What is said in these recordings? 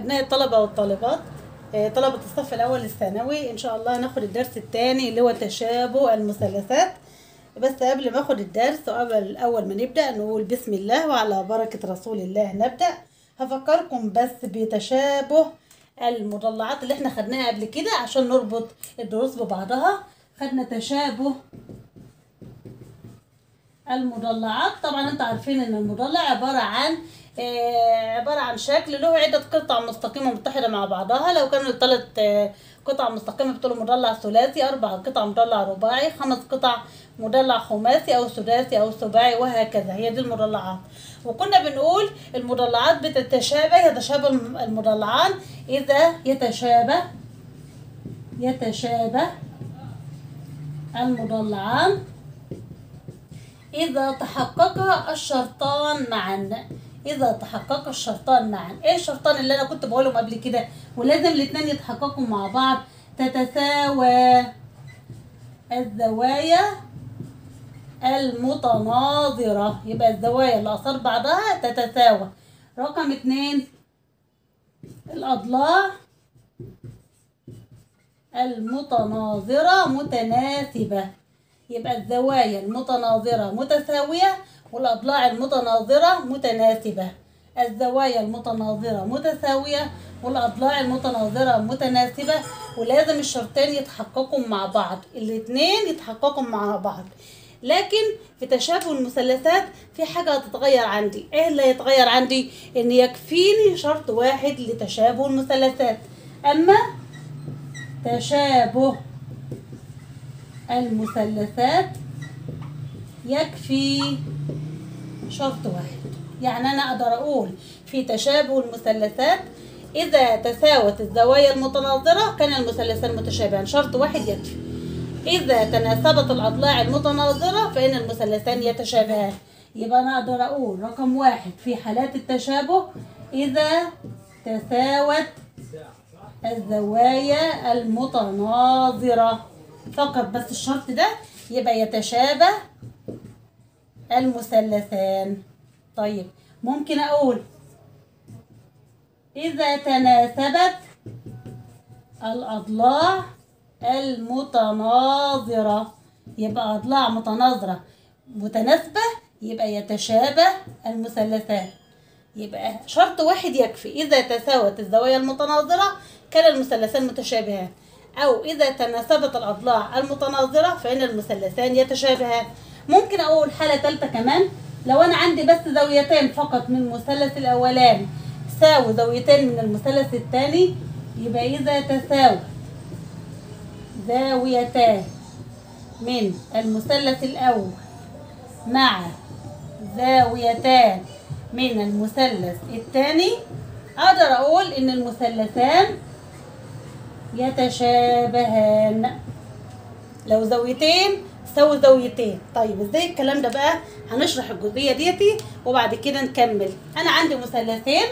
أبناء الطلبة والطالبات آه، طلبة الصف الأول الثانوي إن شاء الله هناخد الدرس الثاني اللي هو تشابه المثلثات بس قبل ما أخد الدرس وقبل أول ما نبدأ نقول بسم الله وعلى بركة رسول الله نبدأ هفكركم بس بتشابه المضلعات اللي احنا خدناها قبل كده عشان نربط الدروس ببعضها خدنا تشابه المضلعات طبعا انتوا عارفين ان المضلع عبارة عن آه، عبارة عن شكل له عدة قطع مستقيمة متحدة مع بعضها لو كانوا الثلاث آه، قطع مستقيمة بتقولوا مضلع ثلاثي أربع قطع مضلع رباعي خمس قطع مضلع خماسي أو سداسي أو سباعي وهكذا هي دي المضلعات وكنا بنقول المضلعات بتتشابه يتشابه الم- المضلعان إذا يتشابه يتشابه المضلعان إذا تحقق الشرطان معا إذا تحقق الشرطان معا إيه الشرطان اللي أنا كنت بقولهم قبل كده ولازم الاتنين يتحققوا مع بعض تتساوى الزوايا المتناظرة يبقى الزوايا اللي أثار بعضها تتساوى رقم اتنين الأضلاع المتناظرة متناسبة يبقى الزوايا المتناظرة متساوية والأضلاع المتناظرة متناسبة الزوايا المتناظرة متساوية والأضلاع المتناظرة متناسبة ولازم الشرطين يتحققوا مع بعض الاتنين يتحققوا مع بعض لكن في تشابه المثلثات في حاجة هتتغير عندي ايه اللي هيتغير عندي ان يكفيني شرط واحد لتشابه المثلثات اما تشابه المثلثات يكفي شرط واحد يعني أنا أقدر أقول في تشابه المثلثات إذا تساوت الزوايا المتناظرة كان المثلثان متشابهان شرط واحد يكفي إذا تناسبت الأضلاع المتناظرة فإن المثلثان يتشابهان يبقى أنا أقدر أقول رقم واحد في حالات التشابه إذا تساوت الزوايا المتناظرة فقط بس الشرط ده يبقى يتشابه المثلثان طيب ممكن أقول إذا تناسبت الأضلاع المتناظرة يبقى أضلاع متناظرة متناسبة يبقى يتشابه المثلثان يبقى شرط واحد يكفي إذا تساوت الزوايا المتناظرة كان المثلثان متشابهان أو إذا تناسبت الأضلاع المتناظرة فإن المثلثان يتشابهان ممكن أقول حالة ثالثة كمان لو أنا عندي بس زاويتين فقط من المثلث الأولاني ساوي زاويتين من المثلث الثاني يبقى إذا تساوي زاويتان من المثلث الأول مع زاويتان من المثلث الثاني أقدر أقول إن المثلثان يتشابهان لو زاويتين سوي زاويتين طيب ازاي الكلام ده بقى هنشرح الجزئيه ديتي وبعد كده نكمل انا عندي مثلثين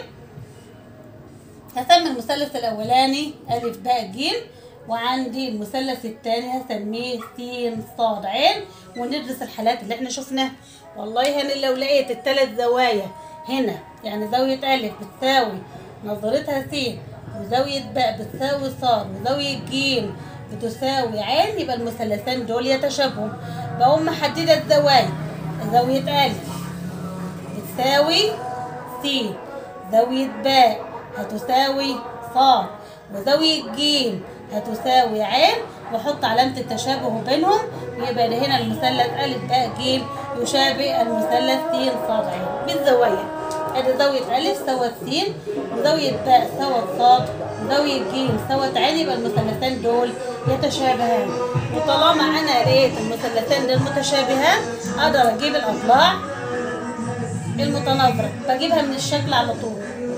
هسمي المثلث الاولاني الف باء ج وعندي المثلث الثاني هسميه س ص ع وندرس الحالات اللي احنا شفناها والله انا لو لقيت الثلاث زوايا هنا يعني زاويه الف بتساوي نظرتها س وزاويه باء بتساوي ص وزاويه ج بتساوي عين يبقى المثلثان دول يتشابهوا بقوم محددة الزوايا زاوية ألف بتساوي س زاوية باء هتساوي ص وزاوية ج هتساوي عين واحط علامة التشابه بينهم يبقى ده هنا المثلث ألف باء ج يشابه المثلث س ص عين بالزوايا ادي زاوية ألف سوت س وزاوية باء سوت ص وزاوية ج سوت عين يبقى المثلثان دول يتشابهان وطالما انا لقيت المثلثان دول متشابهان اقدر اجيب الاضلاع المتناظرة بجيبها من الشكل على طول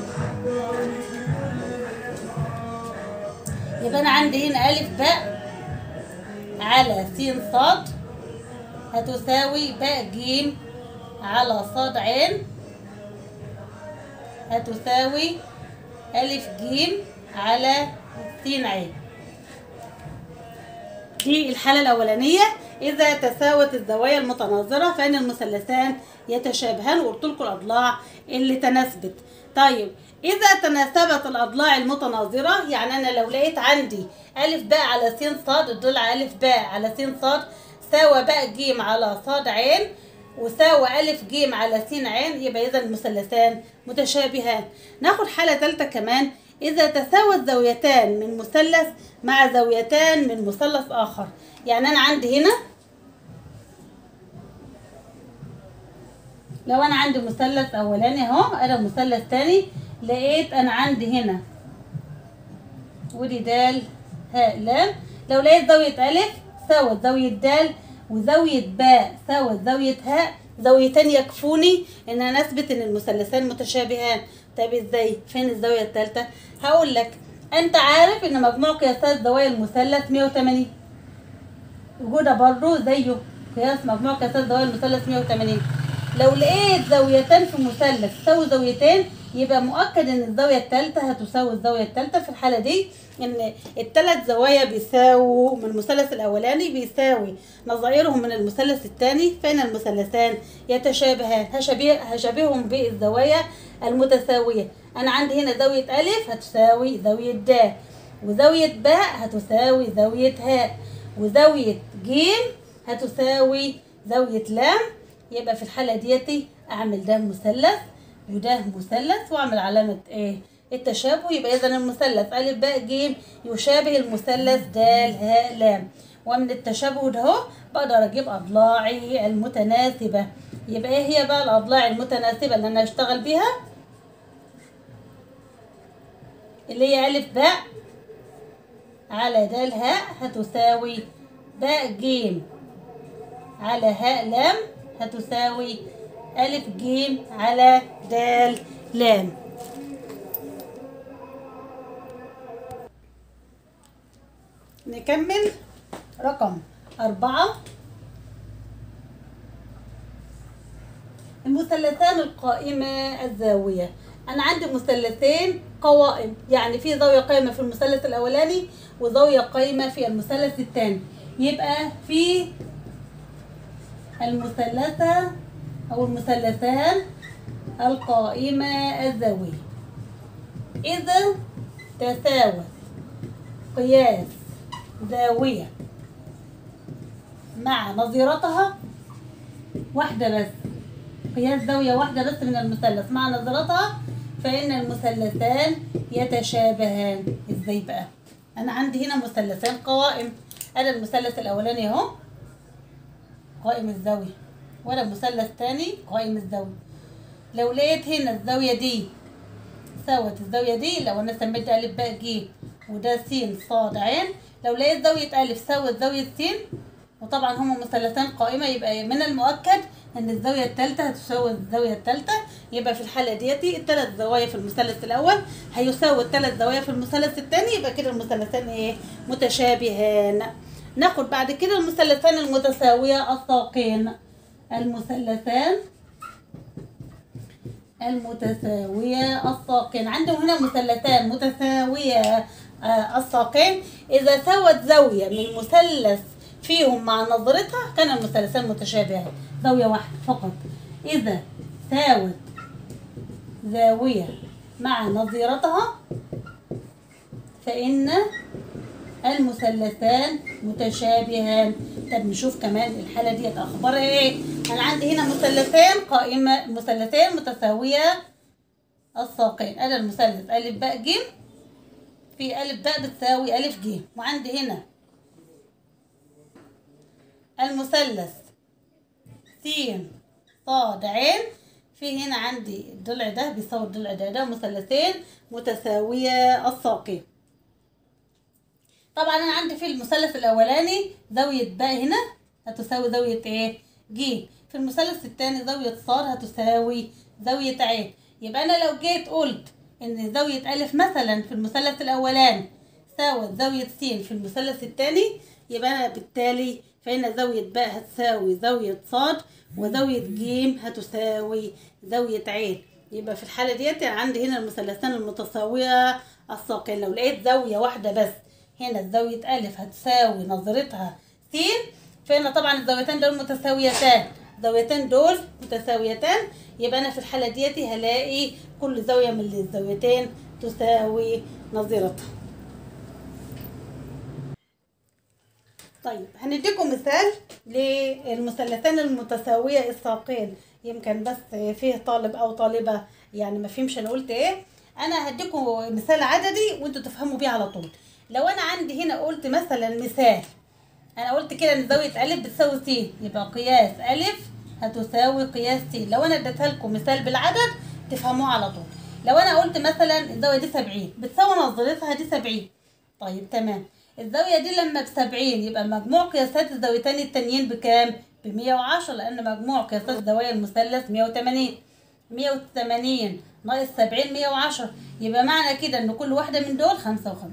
يبقى انا عندي هنا الف باء على س ص هتساوي باء ج على ص عين هتساوي ألف ج على س عين دي الحالة الأولانية إذا تساوت الزوايا المتناظرة فإن المثلثان يتشابهان وقلت لكم الأضلاع اللي تناسبت طيب إذا تناسبت الأضلاع المتناظرة يعني أنا لو لقيت عندي ألف باء على س صاد الضلع ألف باء على س صاد ساوى باء ج على صاد عين وساوى ألف ج على س عين يبقى إذا المثلثان متشابهان ناخد حالة ثالثة كمان إذا تساوت زاويتان من مثلث مع زاويتان من مثلث آخر يعني أنا عندي هنا لو أنا عندي مثلث أولاني أهو أنا مثلث تاني لقيت أنا عندي هنا ودي دال هاء لام لو لقيت زاوية ألف ساوت زاوية دال وزاوية باء ساوت زاوية هاء زاويتين يكفوني ان انا اثبت ان المثلثان متشابهان طب ازاي فين الزاويه الثالثه هقول لك انت عارف ان مجموع قياسات زوايا المثلث 180 وجوده برضو زيه قياس مجموع قياسات زوايا المثلث 180 لو لقيت زاويتين في مثلث تساوي زاويتين يبقى مؤكد ان الزاويه الثالثه هتساوي الزاويه الثالثه في الحاله دي ان الثلاث زوايا بيساووا من المثلث الاولاني بيساوي نظائرهم من المثلث الثاني فان المثلثان يتشابهان هشبه هشبههم بالزوايا المتساويه انا عندي هنا زاويه الف هتساوي زاويه د وزاويه باء هتساوي زاويه هاء وزاويه ج هتساوي زاويه لام يبقى في الحاله ديتي اعمل ده مثلث وده مثلث واعمل علامه ايه التشابه يبقى اذا المثلث ا ب ج يشابه المثلث د ه لام ومن التشابه ده اهو بقدر اجيب اضلاعي المتناسبه يبقى ايه هي بقى الاضلاع المتناسبه اللي انا هشتغل بيها اللي هي ا ب على د هاء هتساوي باء ج على هاء لام هتساوي ألف ج على د لام نكمل رقم أربعة المثلثان القائمة الزاوية أنا عندي مثلثين قوائم يعني في زاوية قائمة في المثلث الأولاني وزاوية قائمة في المثلث الثاني يبقى في المثلثة أو المثلثان القائمة الزاوية إذا تساوت قياس زاوية مع نظيرتها واحدة بس قياس زاوية واحدة بس من المثلث مع نظيرتها فإن المثلثان يتشابهان إزاي بقى؟ أنا عندي هنا مثلثان قوائم أنا المثلث الأولاني أهو قائم الزاوية وأنا مثلث تاني قائم الزاوية لو لقيت هنا الزاوية دي ساوت الزاوية دي لو أنا سميت ألف باء ج وده س صاد عين لو لقيت زاوية ألف ساوت زاوية س وطبعا هما مثلثان قائمة يبقى من المؤكد إن الزاوية التالتة هتساوي الزاوية التالتة يبقى في الحالة ديتي التلات زوايا في المثلث الأول هيساوي التلات زوايا في المثلث التاني يبقى كده المثلثان إيه متشابهان ناخد بعد كده المثلثان المتساوية الساقين المثلثان المتساوية الساقين عندهم هنا مثلثان متساوية آه، الساقين إذا سوت زاوية من مثلث فيهم مع نظرتها كان المثلثان متشابهان زاوية واحدة فقط إذا ساوت زاوية مع نظيرتها فإن المثلثان متشابهان طب نشوف كمان الحالة ديت أخبارها إيه أنا عندي هنا مثلثان قائمة مثلثين متساوية الساقين أنا المثلث ألف باء ج في ألف باء بتساوي ألف ج وعندي هنا المثلث س صاد عين في هنا عندي الضلع ده بيساوي الضلع ده ده مثلثين متساوية الساقين طبعا انا عندي في المثلث الاولاني زاوية باء هنا هتساوي زاوية ايه ج في المثلث الثاني زاوية صاد هتساوي زاوية عين يبقى انا لو جيت قلت ان زاوية الف مثلا في المثلث الاولاني ساوت زاوية س في المثلث الثاني يبقى انا بالتالي فإن زاوية باء هتساوي زاوية صاد وزاوية ج هتساوي زاوية عين يبقى في الحالة ديت يعني عندي هنا المثلثان المتساوية الساقين لو لقيت زاوية واحدة بس هنا زاوية ألف هتساوي نظرتها س فهنا طبعا الزاويتين دول متساويتان الزاويتين دول متساويتان يبقى انا في الحاله ديتي هلاقي كل زاويه من الزاويتين تساوي نظيرتها طيب هنديكم مثال للمثلثين المتساويه الساقين يمكن بس فيه طالب او طالبه يعني ما فهمش انا قلت ايه انا هديكم مثال عددي وانتوا تفهموا بيه على طول لو انا عندي هنا قلت مثلا مثال انا قلت كده ان زاويه الف بتساوي س يبقى قياس الف هتساوي قياس س لو انا اديتها لكم مثال بالعدد تفهموه على طول لو انا قلت مثلا الزاويه دي 70 بتساوي نظرتها دي 70 طيب تمام الزاويه دي لما ب 70 يبقى مجموع قياسات الزاويتين التانيين بكام ب 110 لان مجموع قياسات زوايا المثلث 180 180 ناقص 70 110 يبقى معنى كده ان كل واحده من دول 55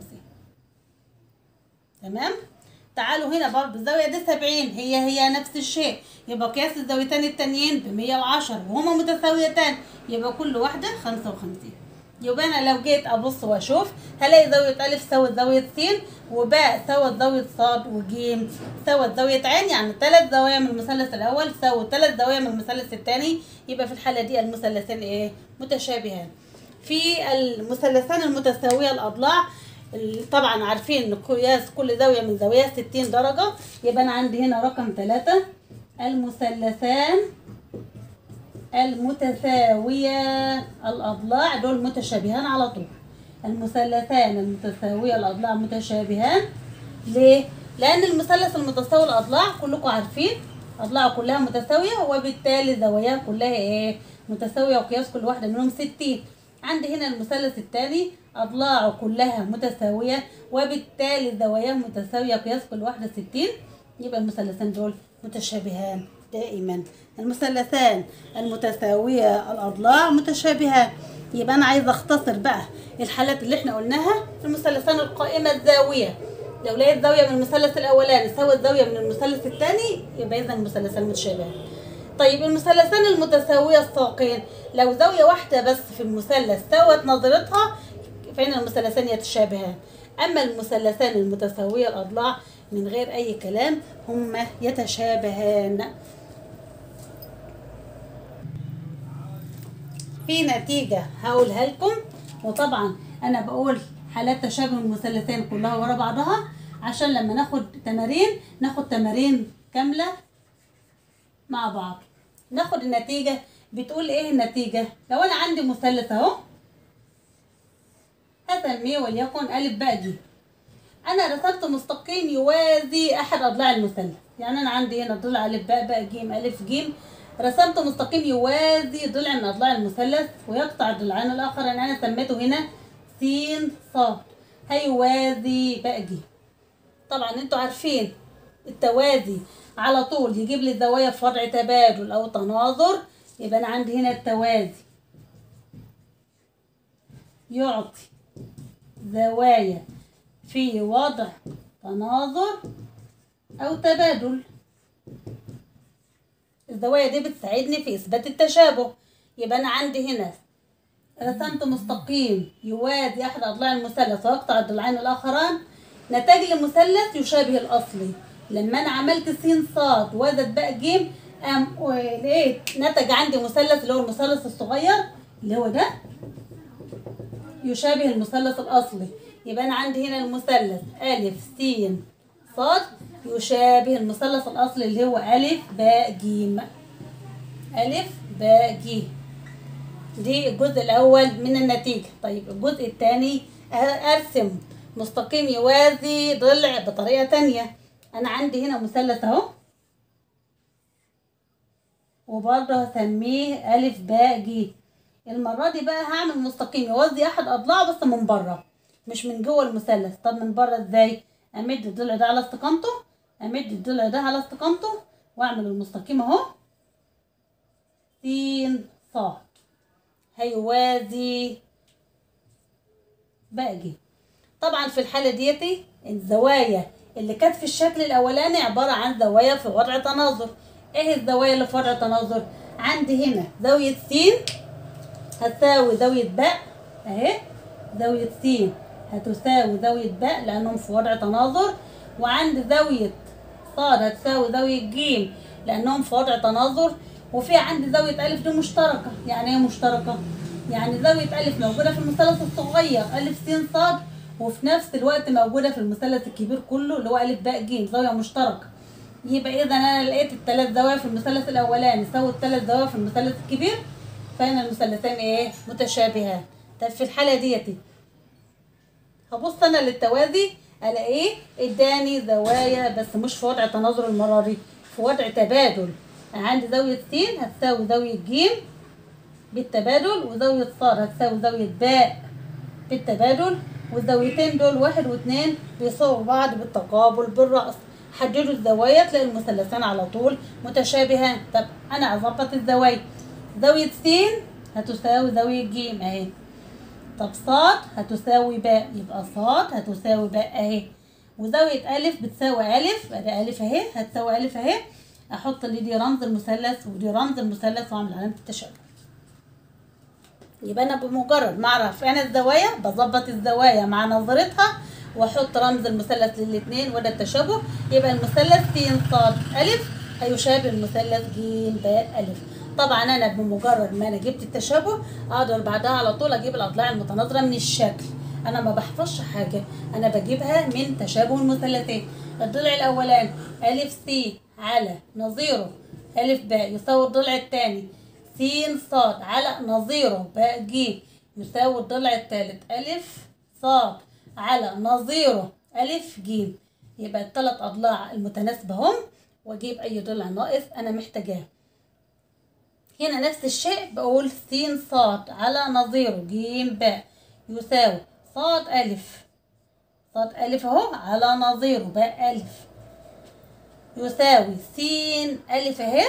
تمام تعالوا هنا برضو الزاوية دي 70 هي هي نفس الشيء يبقى قياس الزاويتين التانيين ب 110 وهما متساويتان يبقى كل واحدة 55 يبقى انا لو جيت ابص واشوف هلاقي زاوية الف ساوت زاوية س وباء ساوت زاوية ص وج ساوت زاوية عين يعني ثلاث زوايا من المثلث الاول ساوت ثلاث زوايا من المثلث الثاني يبقى في الحالة دي المثلثين ايه متشابهان في المثلثان المتساوية الاضلاع طبعا عارفين ان قياس كل زاوية من زوايا 60 درجة يبقى انا عندي هنا رقم ثلاثة المثلثان المتساوية الأضلاع دول متشابهان على طول المثلثان المتساوية الأضلاع متشابهان ليه؟ لأن المثلث المتساوي الأضلاع كلكم عارفين أضلاعه كلها متساوية وبالتالي زواياه كلها إيه؟ متساوية وقياس كل واحدة منهم 60 عندي هنا المثلث الثاني أضلاعه كلها متساوية وبالتالي زواياه متساوية قياس كل واحدة 60 يبقى المثلثين دول متشابهان دائما المثلثان المتساوية الأضلاع متشابهان يبقى أنا عايزة أختصر بقى الحالات اللي احنا قلناها المثلثان القائمة الزاوية لو لقيت زاوية من المثلث الأولاني ساوت زاوية من المثلث الثاني يبقى إذا المثلثان متشابهان طيب المثلثان المتساوية الساقين لو زاوية واحدة بس في المثلث ساوت نظرتها فإن المثلثان يتشابهان أما المثلثان المتساوية الأضلاع من غير أي كلام هما يتشابهان في نتيجة هقولها لكم وطبعا أنا بقول حالات تشابه المثلثين كلها ورا بعضها عشان لما ناخد تمارين ناخد تمارين كاملة مع بعض ناخد النتيجة بتقول ايه النتيجة لو انا عندي مثلث اهو هسميه وليكن ألف باء ج أنا رسمت مستقيم يوازي أحد أضلاع المثلث يعني أنا عندي هنا ضلع ألف باء باء ج ألف ج رسمت مستقيم يوازي ضلع من أضلاع المثلث ويقطع الضلعين الآخر يعني أنا سميته هنا س ص هيوازي باء ج طبعا انتوا عارفين التوازي على طول يجيب لي الزوايا في وضع تبادل أو تناظر يبقى أنا عندي هنا التوازي يعطي زوايا في وضع تناظر أو تبادل الزوايا دي بتساعدني في إثبات التشابه يبقى أنا عندي هنا رسمت مستقيم يوازي أحد أضلاع المثلث ويقطع الضلعين الآخران نتج لي مثلث يشابه الأصلي لما أنا عملت س ص وزد باء ج أم لقيت نتج عندي مثلث اللي هو المثلث الصغير اللي هو ده يشابه المثلث الأصلي يبقى أنا عندي هنا المثلث ألف س ص يشابه المثلث الأصلي اللي هو ألف باء ج ألف باء ج دي الجزء الأول من النتيجة طيب الجزء الثاني أرسم مستقيم يوازي ضلع بطريقة تانية أنا عندي هنا مثلث أهو وبرضه هسميه ألف باء ج المرة دي بقى هعمل مستقيم يوازي أحد أضلاعه بس من بره مش من جوه المثلث طب من بره ازاي امد الضلع ده على استقامته امد الضلع ده على استقامته واعمل المستقيم اهو س ص هيوازي باء ج طبعا في الحالة ديتي الزوايا اللي كانت في الشكل الاولاني عبارة عن زوايا في وضع تناظر ايه الزوايا اللي في وضع تناظر عندي هنا زاوية س هتساوي زاوية باء اهي زاوية س هتساوي زاوية باء لأنهم في وضع تناظر وعند زاوية صاد هتساوي زاوية ج لأنهم في وضع تناظر وفي عندي زاوية ألف دي مشتركة يعني إيه مشتركة؟ يعني زاوية ألف موجودة في المثلث الصغير ألف س صاد وفي نفس الوقت موجودة في المثلث الكبير كله اللي هو ألف باء ج زاوية مشتركة يبقى إذا أنا لقيت الثلاث زوايا في المثلث الأولاني يساوي الثلاث زوايا في المثلث الكبير فهنا المثلثين إيه؟ متشابهان طب في الحالة ديتي هبص انا للتوازي الاقيه اداني زوايا بس مش في وضع تناظر المره دي في وضع تبادل يعني عندي زاويه س هتساوي زاويه ج بالتبادل وزاويه ص هتساوي زاويه باء بالتبادل والزاويتين دول واحد واثنين بيساووا بعض بالتقابل بالرأس حددوا الزوايا تلاقي المثلثين على طول متشابهان طب انا اظبط الزوايا زاويه س هتساوي زاويه ج اهي طب صاد هتساوي باء يبقى صاد هتساوي باء اهي وزاوية ألف بتساوي ألف أدي ألف أهي هتساوي ألف أهي أحط اللي دي رمز المثلث ودي رمز المثلث وأعمل علامة التشابه يبقى أنا بمجرد ما أعرف أنا الزوايا بظبط الزوايا مع نظرتها وأحط رمز المثلث للاتنين وده التشابه يبقى المثلث س صاد ألف هيشابه المثلث ج باء ألف طبعا انا بمجرد ما انا جبت التشابه اقدر بعدها على طول اجيب الاضلاع المتناظره من الشكل انا ما بحفظش حاجه انا بجيبها من تشابه المثلثين الضلع الاولاني الف س على نظيره الف باء يساوي الضلع الثاني س صاد على نظيره باء ج يساوي الضلع الثالث الف صاد على نظيره الف ج يبقى الثلاث اضلاع المتناسبه هم واجيب اي ضلع ناقص انا محتاجاه هنا نفس الشيء بقول س صاد على نظيره ج باء يساوي صاد ألف صاد ألف أهو على نظيره باء ألف يساوي س ألف أهي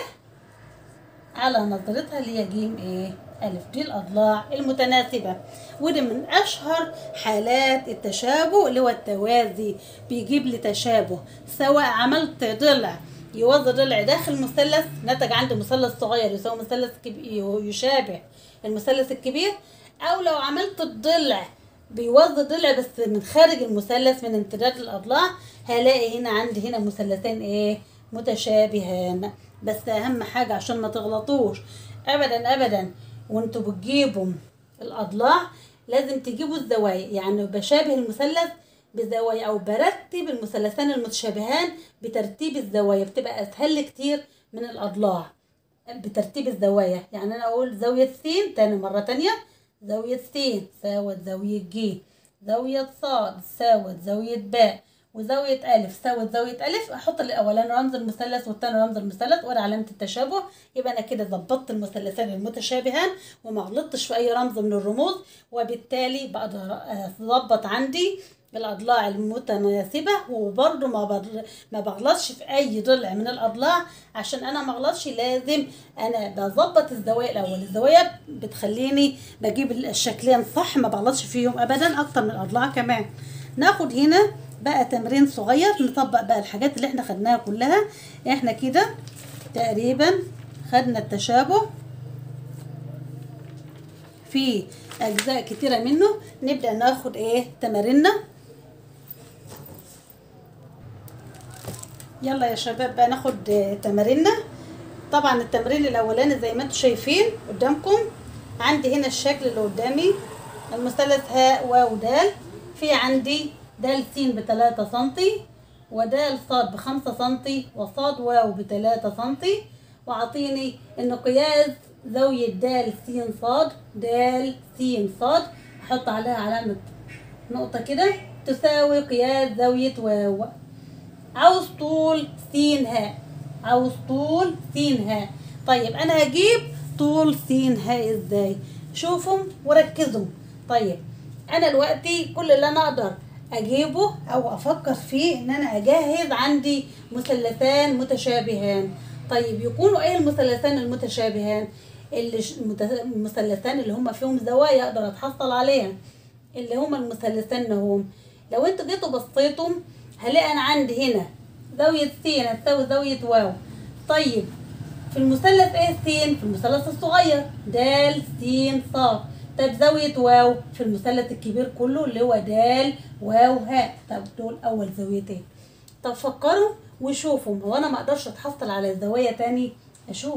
على نظرتها اللي هي ج إيه ألف دي الأضلاع المتناسبة ودي من أشهر حالات التشابه اللي هو التوازي بيجيب لي تشابه سواء عملت ضلع يوظف ضلع داخل مثلث نتج عندي مثلث صغير يساوي مثلث كبير يشابه المثلث الكبير او لو عملت الضلع بيوظف ضلع بس من خارج المثلث من امتداد الاضلاع هلاقي هنا عندي هنا مثلثين ايه متشابهان بس اهم حاجه عشان ما تغلطوش ابدا ابدا وانتوا بتجيبوا الاضلاع لازم تجيبوا الزوايا يعني بشابه المثلث بزوايا او برتب المثلثان المتشابهان بترتيب الزوايا بتبقى اسهل لي كتير من الاضلاع بترتيب الزوايا يعني انا اقول زاوية س تاني مرة تانية زاوية س ساوت زاوية ج زاوية صاد ساوت زاوية باء وزاوية ألف ساوت زاوية ألف أحط الأولاني رمز المثلث والتاني رمز المثلث وأنا علامة التشابه يبقى أنا كده ظبطت المثلثين المتشابهان وما غلطتش في أي رمز من الرموز وبالتالي بقدر أظبط عندي الاضلاع المتناسبه وبرضه ما بر... ما بغلطش في اي ضلع من الاضلاع عشان انا ما اغلطش لازم انا بظبط الزوايا الاول الزوايا بتخليني بجيب الشكلين صح ما بغلطش فيهم ابدا اكتر من الاضلاع كمان ناخد هنا بقى تمرين صغير نطبق بقى الحاجات اللي احنا خدناها كلها احنا كده تقريبا خدنا التشابه في اجزاء كتيره منه نبدا ناخد ايه تماريننا يلا يا شباب بقى ناخد تماريننا طبعا التمرين الاولاني زي ما انتم شايفين قدامكم عندي هنا الشكل اللي قدامي المثلث هاء واو دال في عندي دال س بتلاتة سنتي ودال صاد بخمسة سنتي وصاد واو بتلاتة سنتي وعطيني ان قياس زاوية دال س صاد دال س صاد احط عليها علامة نقطة كده تساوي قياس زاوية واو عاوز طول س هاء عاوز طول س هاء طيب انا هجيب طول س هاء ازاي شوفوا وركزوا طيب انا دلوقتي كل اللي انا اقدر اجيبه او افكر فيه ان انا اجهز عندي مثلثان متشابهان طيب يكونوا ايه المثلثان المتشابهان اللي المثلثان اللي هم فيهم زوايا اقدر اتحصل عليها اللي هم المثلثان هم لو انتوا جيتوا بصيتوا هلاقي انا عندي هنا زاوية س هتساوي زاوية واو طيب في المثلث ايه س في المثلث الصغير د س ص طب زاوية واو في المثلث الكبير كله اللي هو د واو هاء طب دول أول زاويتين طب فكروا وشوفوا هو انا ما اقدرش اتحصل على الزوايا تاني اشوف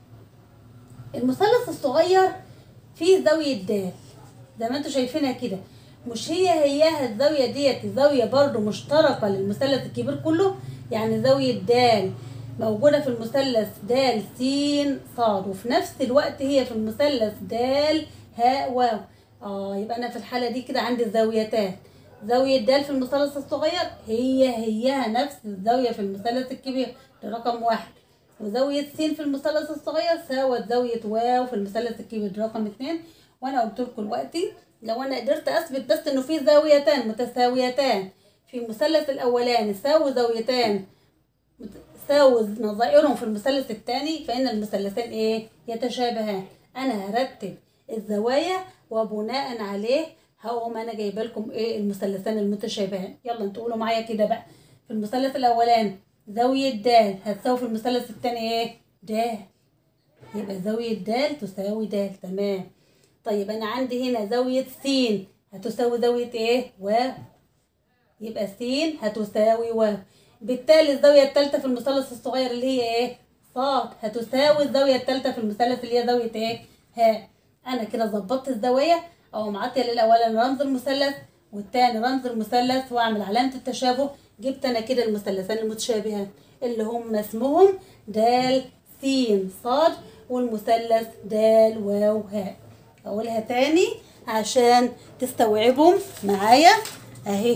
المثلث الصغير فيه زاوية د زي ما انتوا شايفينها كده مش هي هياها الزاوية ديت زاوية برضو مشتركة للمثلث الكبير كله يعني زاوية د موجودة في المثلث د س ص وفي نفس الوقت هي في المثلث د ه واو اه يبقى انا في الحالة دي كده عندي زاويتان زاوية د في المثلث الصغير هي هيها نفس الزاوية في المثلث الكبير ده رقم واحد وزاوية س في المثلث الصغير ساوت زاوية واو في المثلث الكبير ده رقم اتنين وانا قلت لكم دلوقتي لو انا قدرت اثبت بس انه في زاويتان متساويتان في المثلث الاولاني ساوي زاويتان ساوي نظائرهم في المثلث الثاني فان المثلثين ايه يتشابهان انا هرتب الزوايا وبناء عليه هقوم انا جايبه لكم ايه المثلثان المتشابهان يلا انتوا قولوا معايا كده بقى في المثلث الاولاني زاوية د هتساوي في المثلث الثاني ايه د يبقى زاوية د تساوي د تمام طيب انا عندي هنا زاوية س هتساوي زاوية ايه واو يبقى س هتساوي واو بالتالي الزاوية الثالثة في المثلث الصغير اللي هي ايه صاد هتساوي الزاوية الثالثة في المثلث اللي هي زاوية ايه ها انا كده ظبطت الزوايا او معطيه للاولاني رمز المثلث والتاني رمز المثلث واعمل علامة التشابه جبت انا كده المثلثان المتشابهان اللي هم اسمهم د س ص والمثلث د واو هاء اقولها تاني عشان تستوعبهم معايا اهي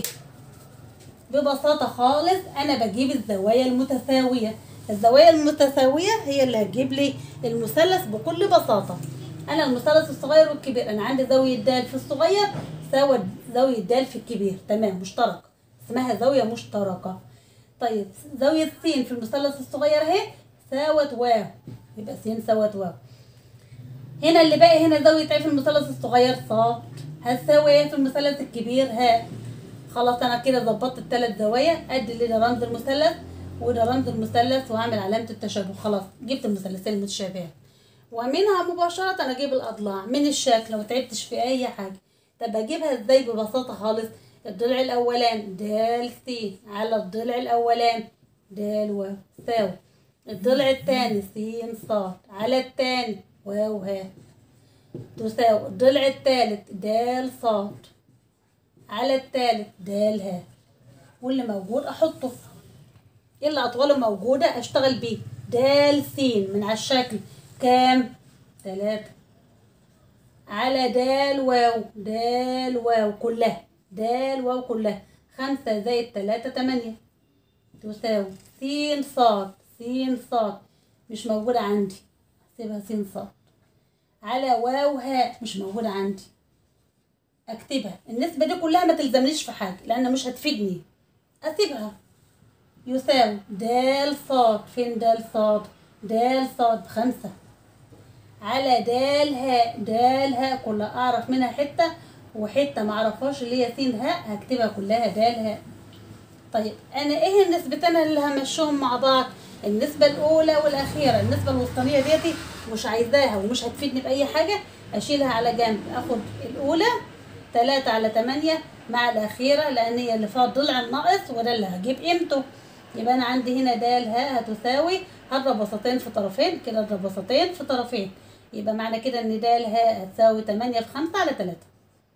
ببساطة خالص أنا بجيب الزوايا المتساوية الزوايا المتساوية هي اللي هتجيب لي المثلث بكل بساطة أنا المثلث الصغير والكبير أنا عندي زاوية د في الصغير ساوت زاوية د في الكبير تمام مشترك اسمها زاوية مشتركة طيب زاوية س في المثلث الصغير اهي ساوت واو يبقى س ساوت واو هنا اللي باقي هنا زاوية ايه في المثلث الصغير ص هتساوي ايه في المثلث الكبير ها خلاص انا كده ظبطت الثلاث زوايا ادي اللي ده رمز المثلث وده رمز المثلث واعمل علامة التشابه خلاص جبت المثلثين المتشابهين ومنها مباشرة اجيب الاضلاع من الشكل لو تعبتش في اي حاجة طب اجيبها ازاي ببساطة خالص الضلع الاولاني د س على الضلع الاولاني د واو ساوي الضلع الثاني س ص على الثاني واو ها تساوي الضلع الثالث د ص على الثالث د ها واللي موجود احطه اللي اطواله موجودة اشتغل بيه د س من على الشكل كام تلاتة على د واو د واو كلها د واو كلها خمسة زائد تلاتة تمانية تساوي س ص س ص مش موجودة عندي اكتبها س ص على واو هاء مش موجودة عندي اكتبها النسبة دي كلها ما تلزمنيش في حاجة لأن مش هتفيدني اسيبها يساوي د ص فين د ص د ص بخمسة على د هاء د هاء كلها اعرف منها حتة وحته ما اعرفهاش اللي هي س هاء هكتبها كلها د هاء طيب انا ايه النسبتين اللي همشيهم مع بعض النسبة الأولى والأخيرة النسبة الوسطانية ديتي مش عايزاها ومش هتفيدني بأي حاجة أشيلها على جنب أخد الأولى تلاتة على تمانية مع الأخيرة لأن هي اللي فيها الضلع الناقص وده اللي هجيب قيمته يبقى أنا عندي هنا د هاء هتساوي هضرب وسطين في طرفين كده اضرب وسطين في طرفين يبقى معنى كده إن د هاء هتساوي تمانية في خمسة على تلاتة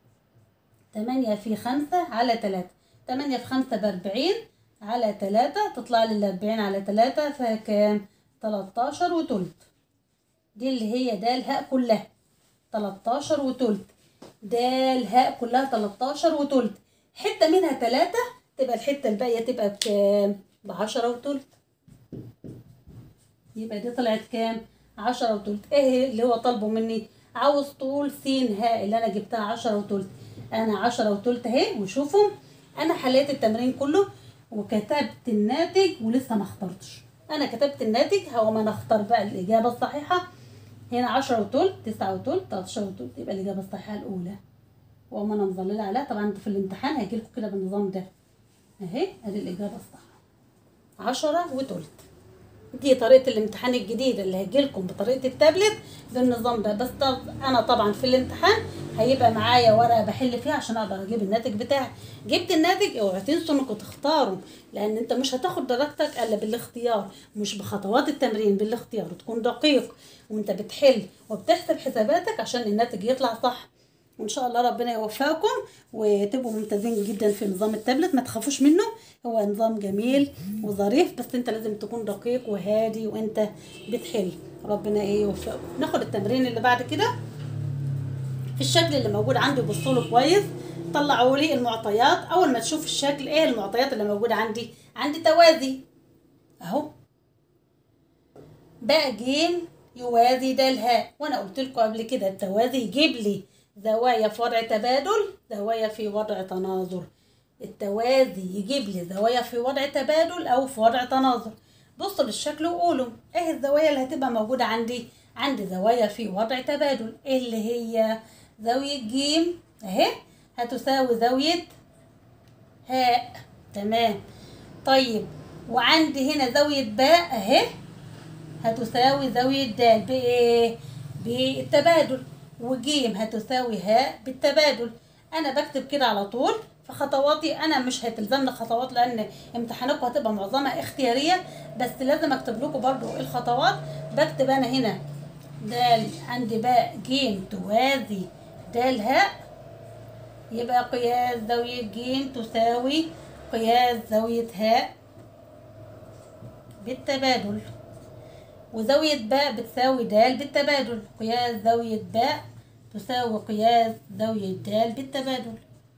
تمانية في خمسة على تلاتة تمانية في خمسة بأربعين على تلاتة تطلع لي الأربعين على تلاتة فيها كام؟ تلاتاشر وتلت دي اللي هي د هاء كلها تلاتاشر وتلت د هاء كلها تلاتاشر وتلت حتة منها تلاتة تبقى الحتة الباقية تبقى بكام؟ بعشرة وتلت يبقى دي طلعت كام؟ عشرة وتلت ايه اللي هو طالبه مني؟ عاوز طول س هاء اللي انا جبتها عشرة وتلت انا عشرة وتلت اهي وشوفوا انا حليت التمرين كله وكتبت الناتج ولسه ما اخترتش انا كتبت الناتج هو ما نختار بقى الاجابه الصحيحه هنا عشرة وتلت تسعة وتلت تلاتاشر وتلت يبقى الاجابه الصحيحه الاولى وما انا مظلله عليها طبعا انتوا في الامتحان هيجيلكوا كده بالنظام ده اهي ادي الاجابه الصح عشرة وتلت دي طريقة الامتحان الجديدة اللي هيجيلكم بطريقة التابلت بالنظام ده بس طب أنا طبعا في الامتحان هيبقى معايا ورقه بحل فيها عشان اقدر اجيب الناتج بتاعي جبت الناتج اوعى تنسوا انكم تختاروا لان انت مش هتاخد درجتك الا بالاختيار مش بخطوات التمرين بالاختيار وتكون دقيق وانت بتحل وبتحسب حساباتك عشان الناتج يطلع صح وان شاء الله ربنا يوفقكم وتبقوا ممتازين جدا في نظام التابلت ما تخافوش منه هو نظام جميل وظريف بس انت لازم تكون دقيق وهادي وانت بتحل ربنا ايه يوفقكم ناخد التمرين اللي بعد كده في الشكل اللي موجود عندي بصوا له كويس طلعوا لي المعطيات اول ما تشوف الشكل ايه المعطيات اللي موجوده عندي عندي توازي اهو باء جيم يوازي د الهاء وانا قلت لكم قبل كده التوازي يجيب لي زوايا في وضع تبادل زوايا في وضع تناظر التوازي يجيب لي زوايا في وضع تبادل او في وضع تناظر بصوا للشكل وقولوا ايه الزوايا اللي هتبقى موجوده عندي عندي زوايا في وضع تبادل ايه اللي هي زاويه جيم اهي هتساوي زاويه هاء تمام طيب وعندي هنا زاويه باء اهي هتساوي زاوية د بإيه؟ بالتبادل وجيم هتساوي هاء بالتبادل أنا بكتب كده على طول فخطواتي أنا مش هتلزمني خطوات لأن امتحاناتكم هتبقى معظمها اختيارية بس لازم أكتب لكم برضو الخطوات بكتب أنا هنا د عندي باء جيم توازي د هاء يبقى قياس زاوية جيم تساوي قياس زاوية هاء بالتبادل وزاوية باء بتساوي د بالتبادل قياس زاوية باء تساوي قياس زاوية د بالتبادل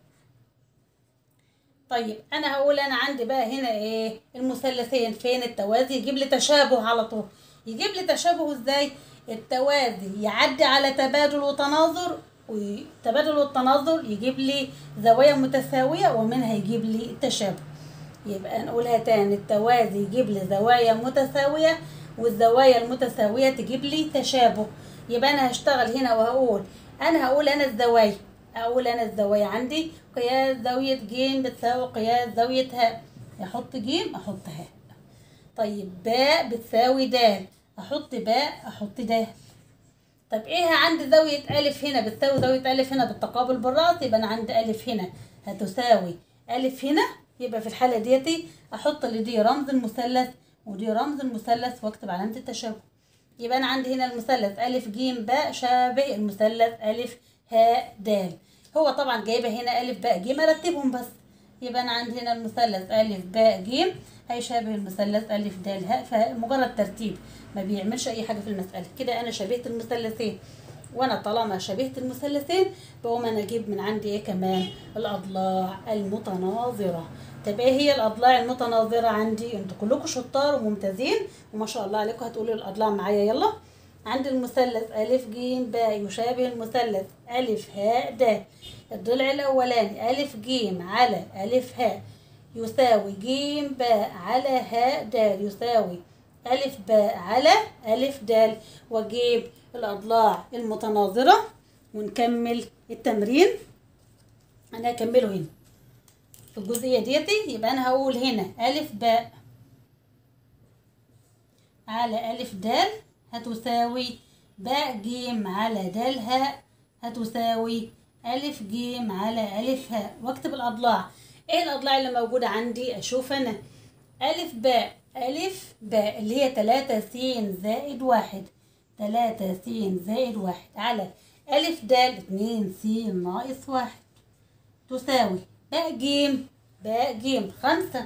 طيب انا هقول انا عندي بقى هنا ايه المثلثين فين التوازي يجيب لي تشابه على طول يجيب لي تشابه ازاي التوازي يعدي على تبادل وتناظر والتبادل والتناظر يجيب لي زوايا متساوية ومنها يجيب لي التشابه يبقى نقولها تاني التوازي يجيب لي زوايا متساوية والزوايا المتساوية تجيب لي تشابه يبقى أنا هشتغل هنا وهقول أنا هقول أنا الزوايا أقول أنا الزوايا عندي قياس زاوية ج بتساوي قياس زاوية هاء أحط ج أحط هاء طيب باء بتساوي د أحط باء أحط د طب ايه عندي زاوية ألف هنا بتساوي زاوية ألف هنا بالتقابل بالرأس يبقى أنا عندي ألف هنا هتساوي ألف هنا يبقى في الحالة ديتي أحط اللي دي رمز المثلث ودي رمز المثلث واكتب علامة التشابه يبقى أنا عندي هنا المثلث ألف ج باء شابه المثلث ألف هاء د هو طبعا جايبة هنا ألف باء ج أرتبهم بس يبقى أنا عندي هنا المثلث ألف باء ج هيشابه المثلث ألف د هاء فمجرد ترتيب ما بيعملش أي حاجة في المسألة كده أنا شبهت المثلثين وانا طالما شبهت المثلثين بقوم انا اجيب من عندي ايه كمان الاضلاع المتناظره طب ايه هي الاضلاع المتناظره عندي انتوا كلكم شطار وممتازين وما شاء الله عليكم هتقولوا الاضلاع معايا يلا عندي المثلث ألف ج باء يشابه المثلث ألف هاء د الضلع الأولاني ألف ج على ألف هاء يساوي ج باء على هاء د يساوي ألف باء على ألف د وأجيب الأضلاع المتناظرة ونكمل التمرين أنا هكمله هنا في الجزئية ديتي يبقى أنا هقول هنا ألف باء على ألف د هتساوي باء ج على د هاء هتساوي ألف ج على ألف هاء واكتب الأضلاع ايه الأضلاع اللي موجودة عندي أشوف أنا ألف باء ألف باء اللي هي تلاتة س زائد واحد تلاتة س زائد واحد على ألف د اتنين س ناقص واحد تساوي باء ج باء ج خمسة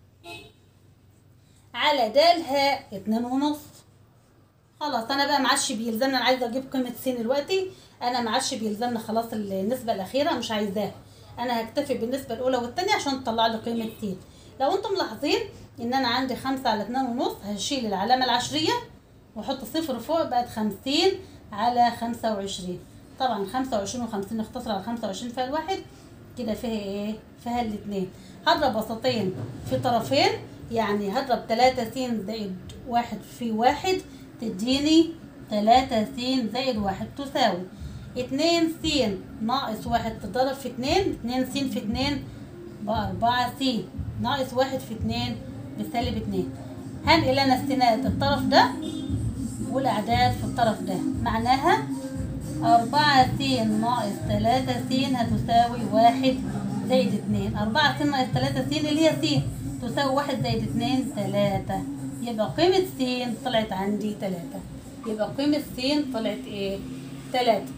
على د هاء اتنين ونص خلاص انا بقى معادش بيلزمني انا عايزه اجيب قيمه س دلوقتي انا معادش بيلزمني خلاص النسبه الاخيره مش عايزاها انا هكتفي بالنسبه الاولى والثانيه عشان تطلع لي قيمه س لو انتم ملاحظين ان انا عندي خمسة على اتنين ونص هشيل العلامه العشريه واحط صفر فوق بقت خمسين على خمسة وعشرين طبعا خمسة وعشرين وخمسين اختصر على خمسة وعشرين فيها الواحد كده فيها ايه فيها الاتنين هضرب وسطين في طرفين يعني هضرب تلاتة س زائد واحد في واحد تديني تلاتة س زائد واحد تساوي اتنين س ناقص واحد تضرب في اتنين اتنين س في اتنين بأربعة س ناقص واحد في اتنين بسالب اتنين هنقل انا السينات الطرف ده والأعداد في الطرف ده معناها أربعة س ناقص تلاتة س هتساوي واحد زائد اتنين أربعة س ناقص تلاتة س اللي هي س تساوي واحد زائد اتنين تلاتة يبقى قيمة س طلعت عندي تلاتة يبقى قيمة س طلعت ايه؟ تلاتة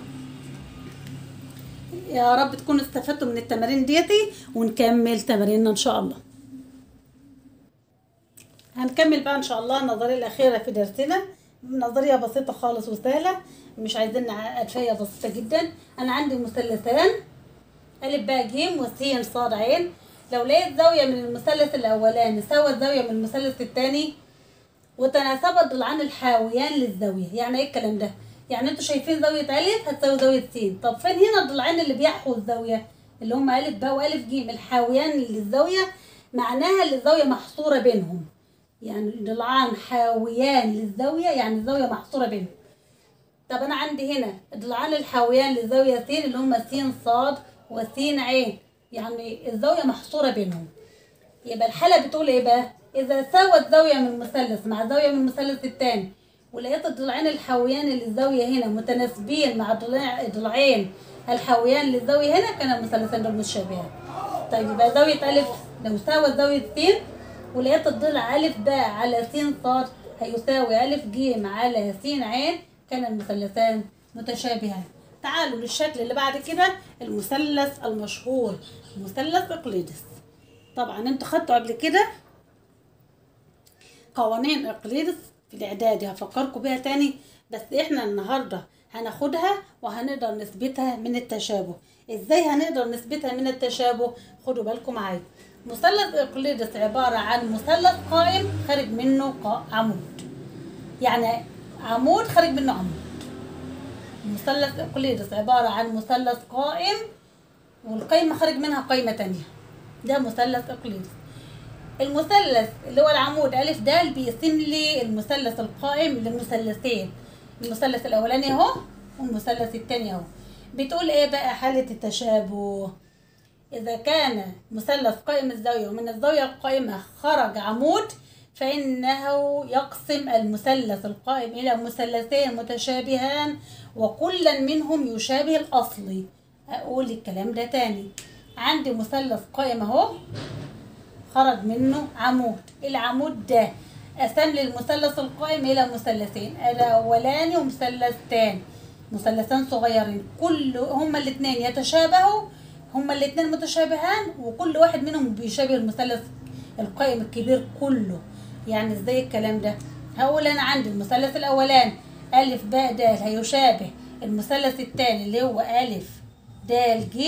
يا رب تكونوا استفدتوا من التمارين ديتي ونكمل تماريننا ان شاء الله هنكمل بقى ان شاء الله النظريه الاخيره في درسنا نظريه بسيطه خالص وسهله مش عايزين الفيه بسيطه جدا انا عندي مثلثان الف باء ج وس ص ع لو لقيت زاويه من المثلث الاولاني ساوت زاويه من المثلث الثاني وتناسبت ضلعان الحاويان للزاويه يعني ايه الكلام ده يعني انتوا شايفين زاويه الف هتساوي زاويه س طب فين هنا الضلعين اللي بيحوا الزاويه اللي هم الف باء والف ج الحاويان للزاويه معناها ان الزاويه محصوره بينهم يعني ضلعان حاويان للزاويه يعني الزاويه محصوره بينهم طب انا عندي هنا ضلعان الحاويان للزاويه س اللي هم س ص وس ع يعني الزاويه محصوره بينهم يبقى الحاله بتقول ايه بقى اذا ساوت زاويه من المثلث مع زاويه من المثلث الثاني ولقيت الضلعين الحاويان للزاويه هنا متناسبين مع ضلع ضلعين الحاويان للزاويه هنا كان المثلثين دول متشابهين طيب يبقى زاويه الف لو ساوت زاويه س ولقيت الضلع الف باء على س ص هيساوي الف ج على س ع كان المثلثان متشابهان تعالوا للشكل اللي بعد كده المثلث المشهور مثلث اقليدس طبعا انتوا خدتوا قبل كده قوانين اقليدس في الاعدادي هفكركم بيها تاني بس احنا النهارده هناخدها وهنقدر نثبتها من التشابه ازاي هنقدر نثبتها من التشابه خدوا بالكم معايا مثلث اقليدس عباره عن مثلث قائم خارج منه قا- عمود يعني عمود خارج منه عمود مثلث اقليدس عباره عن مثلث قائم والقايمه خارج منها قايمه تانية ده مثلث اقليدس المثلث اللي هو العمود ألف د بيقسم لي المثلث القائم لمثلثين المثلث الأولاني أهو والمثلث التاني أهو بتقول إيه بقى حالة التشابه إذا كان مثلث قائم الزاوية ومن الزاوية القائمة خرج عمود فإنه يقسم المثلث القائم إلى مثلثين متشابهان وكلا منهم يشابه الأصلي أقول الكلام ده تاني عندي مثلث قائم أهو خرج منه عمود العمود ده قسم لي المثلث القائم الى مثلثين الاولاني ومثلث تاني مثلثان صغيرين كل هما الاثنين يتشابهوا هما الاثنين متشابهان وكل واحد منهم بيشابه المثلث القائم الكبير كله يعني ازاي الكلام ده هقول انا عندي المثلث الاولاني الف باء د هيشابه المثلث الثاني اللي هو الف د ج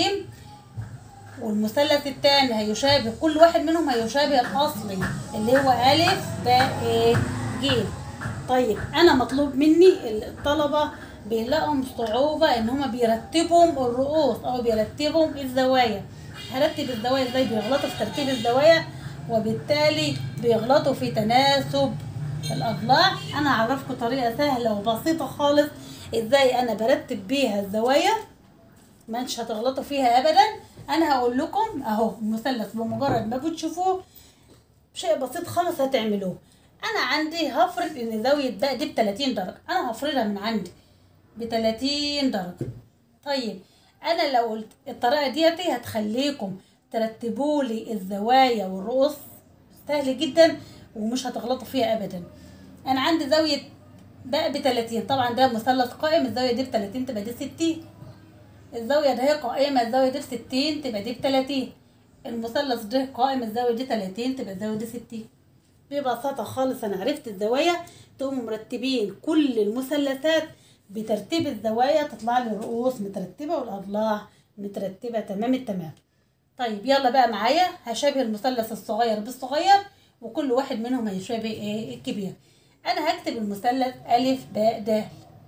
والمثلث الثاني هيشابه كل واحد منهم هيشابه الاصلي اللي هو الف باء إيه، ج طيب انا مطلوب مني الطلبه بيلاقوا صعوبه ان هما بيرتبوا الرؤوس او بيرتبوا الزوايا هرتب الزوايا ازاي بيغلطوا في ترتيب الزوايا وبالتالي بيغلطوا في تناسب الاضلاع انا هعرفكم طريقه سهله وبسيطه خالص ازاي انا برتب بيها الزوايا مش هتغلطوا فيها ابدا انا هقول لكم اهو المثلث بمجرد ما بتشوفوه شيء بسيط خالص هتعملوه انا عندي هفرض ان زاويه باء دي ب 30 درجه انا هفرضها من عندي ب 30 درجه طيب انا لو قلت الطريقه ديتي هتخليكم ترتبوا لي الزوايا والرؤوس سهل جدا ومش هتغلطوا فيها ابدا انا عندي زاويه باء ب 30 طبعا ده مثلث قائم الزاويه دي ب 30 تبقى دي 60 الزاوية ده هي قائمة الزاوية دي بستين تبقى دي بتلاتين المثلث ده قائم الزاوية دي تلاتين تبقى الزاوية دي ستين ببساطة خالص أنا عرفت الزوايا تقوموا مرتبين كل المثلثات بترتيب الزوايا تطلع لي الرؤوس مترتبة والأضلاع مترتبة تمام التمام طيب يلا بقى معايا هشابه المثلث الصغير بالصغير وكل واحد منهم هيشابه ايه الكبير انا هكتب المثلث الف باء د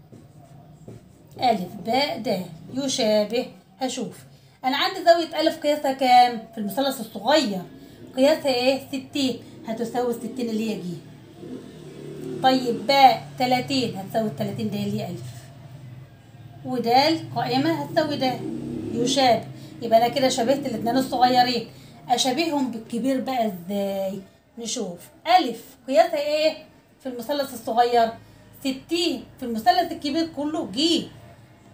ألف باء د يشابه هشوف أنا عندي زاوية ألف قياسها كام؟ في المثلث الصغير قياسها إيه؟ ستين هتساوي الستين اللي هي ج طيب باء تلاتين هتساوي التلاتين ده اللي هي ألف ودال قائمة هتساوي د يشابه يبقى أنا كده شبهت الاتنين الصغيرين أشابههم بالكبير بقى إزاي؟ نشوف ألف قياسها إيه؟ في المثلث الصغير ستين في المثلث الكبير كله ج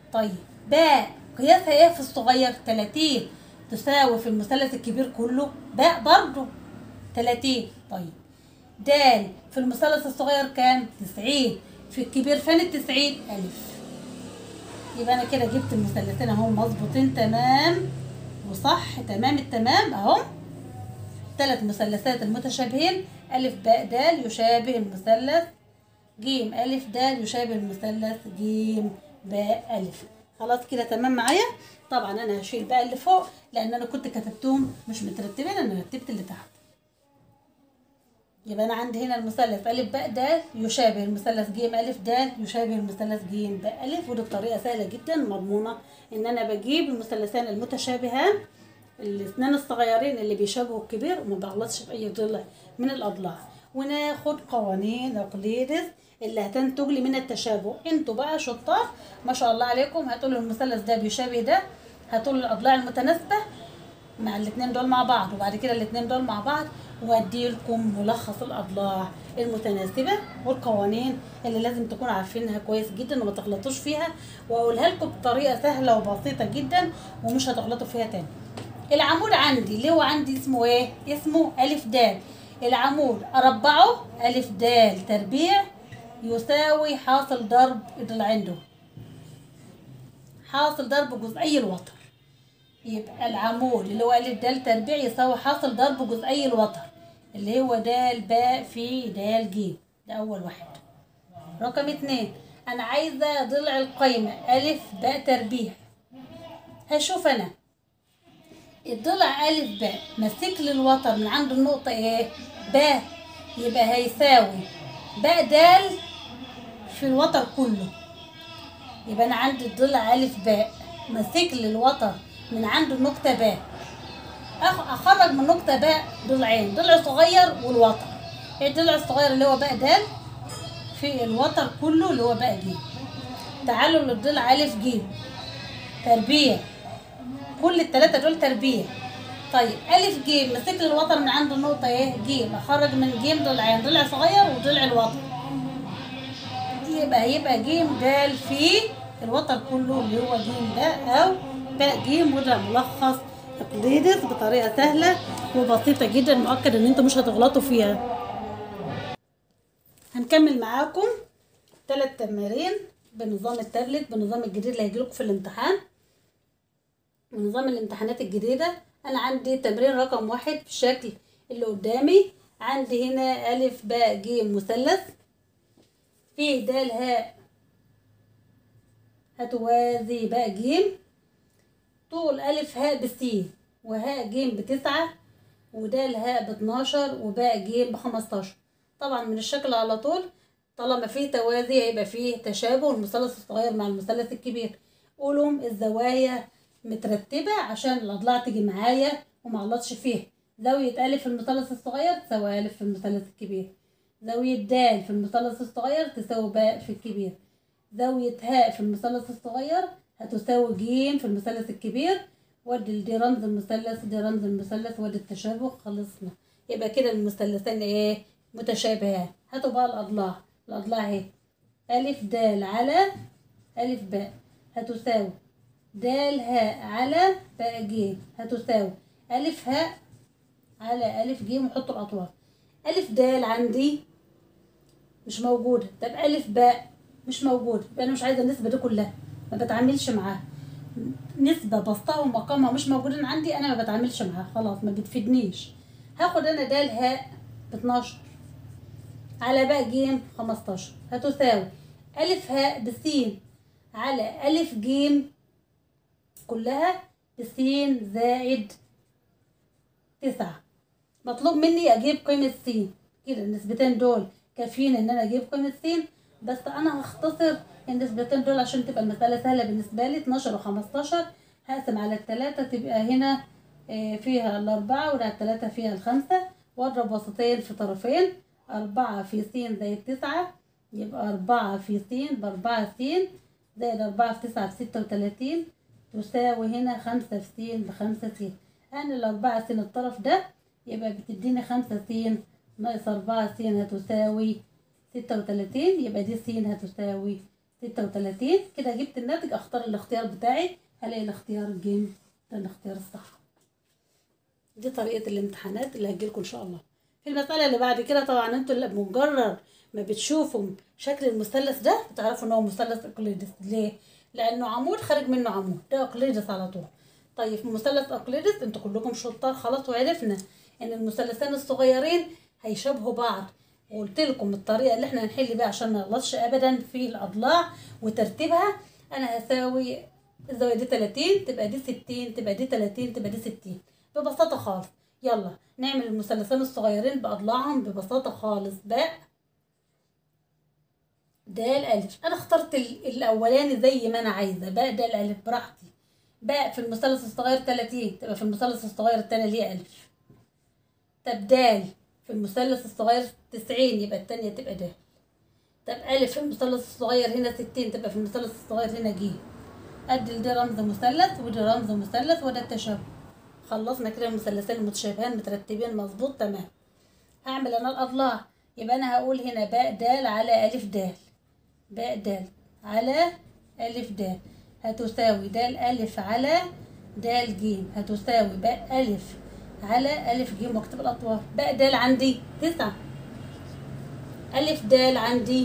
طيب باء قياسها ايه في الصغير 30 تساوي في المثلث الكبير كله باء برضو 30 طيب د في المثلث الصغير كام 90 في الكبير فين ال 90 ألف يبقى أنا كده جبت المثلثين أهو مظبوطين تمام وصح تمام التمام أهو ثلاث مثلثات المتشابهين ألف باء د يشابه المثلث جيم ألف د يشابه المثلث جيم باء ألف خلاص كده تمام معايا طبعا أنا هشيل بقى اللي فوق لأن أنا كنت كتبتهم مش مترتبين أنا رتبت اللي تحت يبقى أنا عندي هنا المثلث ألف باء د يشابه المثلث جيم ألف د يشابه المثلث جيم باء ألف ودي بطريقة سهلة جدا مضمونة إن أنا بجيب المثلثان المتشابهان الاثنين الصغيرين اللي بيشابهوا الكبير وما بغلطش في أي ضلع من الأضلاع وناخد قوانين اقليدس اللي هتنتج لي من التشابه انتوا بقى شطار ما شاء الله عليكم هتقولوا المثلث ده بيشابه ده هتقولوا الاضلاع المتناسبه مع الاثنين دول مع بعض وبعد كده الاثنين دول مع بعض وادي لكم ملخص الاضلاع المتناسبه والقوانين اللي لازم تكونوا عارفينها كويس جدا وما تغلطوش فيها واقولها لكم بطريقه سهله وبسيطه جدا ومش هتغلطوا فيها تاني العمود عندي اللي هو عندي اسمه ايه اسمه الف د العمود اربعه الف د تربيع يساوي حاصل ضرب الضلعين دول حاصل ضرب جزئي الوتر يبقى العمود اللي هو الف د تربيع يساوي حاصل ضرب جزئي الوتر اللي هو د باء في د ج ده اول واحد رقم اتنين انا عايزه ضلع القايمه الف باء تربيع هشوف انا الضلع ألف باء ماسك لي الوتر من عند النقطة إيه؟ باء يبقى هيساوي باء دال في الوتر كله يبقى أنا عندي الضلع ألف باء ماسك لي الوتر من عند النقطة باء أخ- أخرج من نقطة باء ضلعين ضلع صغير والوتر الضلع الصغير اللي هو باء دال في الوتر كله اللي هو باء ج تعالوا للضلع ألف ج تربيع كل التلاتة دول تربيع طيب ألف جيم مسك لي الوتر من عند النقطة ايه جيم أخرج من جيم ضلعين ضلع صغير وضلع الوتر يبقى يبقى جيم دال في الوتر كله اللي هو جيم باء أو باء جيم وده ملخص اقليدس بطريقة سهلة وبسيطة جدا مؤكد إن انتوا مش هتغلطوا فيها هنكمل معاكم ثلاث تمارين بنظام التابلت بنظام الجديد اللي هيجيلكم في الامتحان ونظام الامتحانات الجديدة أنا عندي تمرين رقم واحد في الشكل اللي قدامي عندي هنا ألف باء ج مثلث فيه د هاء هتوازي باء ج طول ألف هاء بسين وهاء ج بتسعة ودال هاء باتناشر وباء ج بخمستاشر طبعا من الشكل على طول طالما فيه توازي هيبقى فيه تشابه المثلث الصغير مع المثلث الكبير قولهم الزوايا مترتبة عشان الأضلاع تيجي معايا وما غلطش فيها زاوية ألف في المثلث الصغير تساوي ألف في المثلث الكبير زاوية د في المثلث الصغير تساوي باء في الكبير زاوية هاء في المثلث الصغير هتساوي ج في المثلث الكبير ودي دي رمز المثلث دي رمز المثلث ودي التشابه خلصنا يبقى كده المثلثين ايه متشابهان هاتوا بقى الأضلاع الأضلاع اهي ألف د على ألف باء هتساوي د هاء على باء ج هتساوي ألف هاء على ألف ج ونحط الأطوار ألف د عندي مش موجودة طب ألف باء مش موجودة يبقى أنا مش عايزة النسبة دي كلها ما بتعاملش معاها نسبة بسطها ومقامها مش موجودين عندي أنا ما بتعاملش معاها خلاص ما بتفيدنيش هاخد أنا د هاء ب 12 على باء ج 15 هتساوي ألف هاء بسين على ألف ج كلها بسين زائد تسعة مطلوب مني أجيب قيمة س كده النسبتين دول كافيين إن أنا أجيب قيمة س بس أنا هختصر النسبتين دول عشان تبقى المسألة سهلة بالنسبة لي 12 وخمستاشر هقسم على التلاتة تبقى هنا آه، فيها الأربعة ولا التلاتة فيها الخمسة وأضرب وسطين في طرفين أربعة في س زائد تسعة يبقى أربعة في س بأربعة س زائد أربعة في تسعة بستة وتلاتين تساوي هنا خمسة في س بخمسة س أنا الأربعة س الطرف ده يبقى بتديني خمسة س ناقص أربعة س هتساوي ستة وتلاتين يبقى دي س هتساوي ستة وتلاتين كده جبت الناتج اختار الاختيار بتاعي هلاقي الاختيار الجيم ده الاختيار الصح دي طريقة الامتحانات اللي هتجيلكم ان شاء الله في المسألة اللي بعد كده طبعا انتوا اللي بمجرد ما بتشوفوا شكل المثلث ده بتعرفوا ان هو مثلث اقليدس ليه؟ لانه عمود خارج منه عمود ده اقليدس على طول طيب في مثلث اقليدس انتوا كلكم شطار خلاص وعرفنا ان المثلثين الصغيرين هيشابهوا بعض وقلت لكم الطريقه اللي احنا هنحل بيها عشان ما نغلطش ابدا في الاضلاع وترتيبها انا هساوي الزاويه دي 30 تبقى دي 60 تبقى دي 30 تبقى دي 60 ببساطه خالص يلا نعمل المثلثين الصغيرين باضلاعهم ببساطه خالص باء د الالف انا اخترت ال- الاولاني زي ما انا عايزه باء د الالف براحتي باء في المثلث الصغير 30 تبقى في المثلث الصغير التاني ليه الف طب د في المثلث الصغير 90 يبقى التانية تبقى د طب ألف في المثلث الصغير هنا 60 تبقى في المثلث الصغير هنا ج أدي ده رمز مثلث ودي رمز مثلث وده التشابه خلصنا كده المثلثين المتشابهين مترتبين مظبوط تمام هعمل انا الاضلاع يبقى انا هقول هنا باء د على الف د باء د على الف د هتساوي د الف على د ج هتساوي باء الف على الف ج واكتب الاطوار باء د عندي تسعة الف د عندي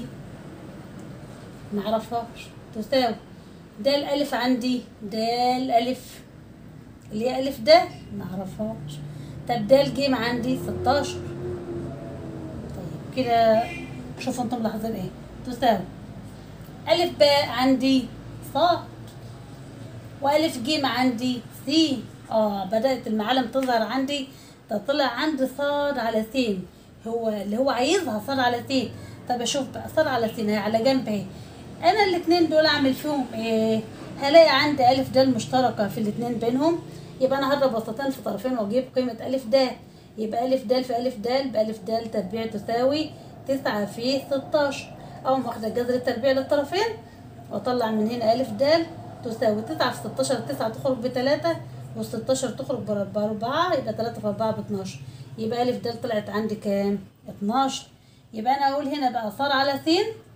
معرفهاش تساوي د الالف عندي د الالف اللي هي ألف ده معرفهاش طب ده الجيم عندي ستاشر طيب كده شوفوا انتم ملاحظين ايه تساوي ألف باء عندي صاد وألف جيم عندي سين اه بدأت المعالم تظهر عندي ده طلع عندي صاد على سين هو اللي هو عايزها صاد على سين طب اشوف بقى صاد على سين هي على جنب اهي انا الاتنين دول اعمل فيهم ايه هلاقي عندي الف د المشتركه في الاتنين بينهم يبقى انا هضرب وسطين في طرفين واجيب قيمه الف د يبقى الف د في الف د بالف د تربيع تساوي تسعة في ستاشر اقوم واخده جذر التربيع للطرفين واطلع من هنا الف د تساوي تسعة في ستاشر تسعة تخرج بتلاتة والستاشر تخرج بر- بأربعة يبقى تلاتة في أربعة باتناشر يبقى ألف د طلعت عندي كام؟ اتناشر يبقى أنا أقول هنا بقى صار على س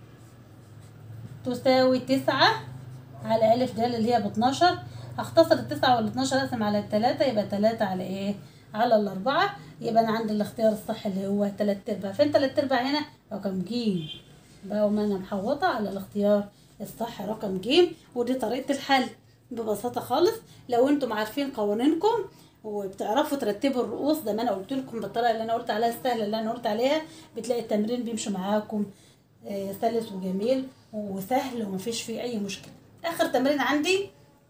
تساوي تسعة على ألف د اللي هي باتناشر هختصر التسعة والاتناشر أقسم على التلاتة يبقى تلاتة على إيه؟ على الأربعة يبقى أنا عندي الاختيار الصح اللي هو تلات أرباع فين تلات أرباع هنا؟ رقم ج بقى ما أنا محوطة على الاختيار الصح رقم ج ودي طريقة الحل ببساطة خالص لو انتم عارفين قوانينكم وبتعرفوا ترتبوا الرؤوس زي ما انا قلت لكم بالطريقه اللي انا قلت عليها السهله اللي انا قلت عليها بتلاقي التمرين بيمشي معاكم آه، سلس وجميل وسهل ومفيش فيه اي مشكله اخر تمرين عندي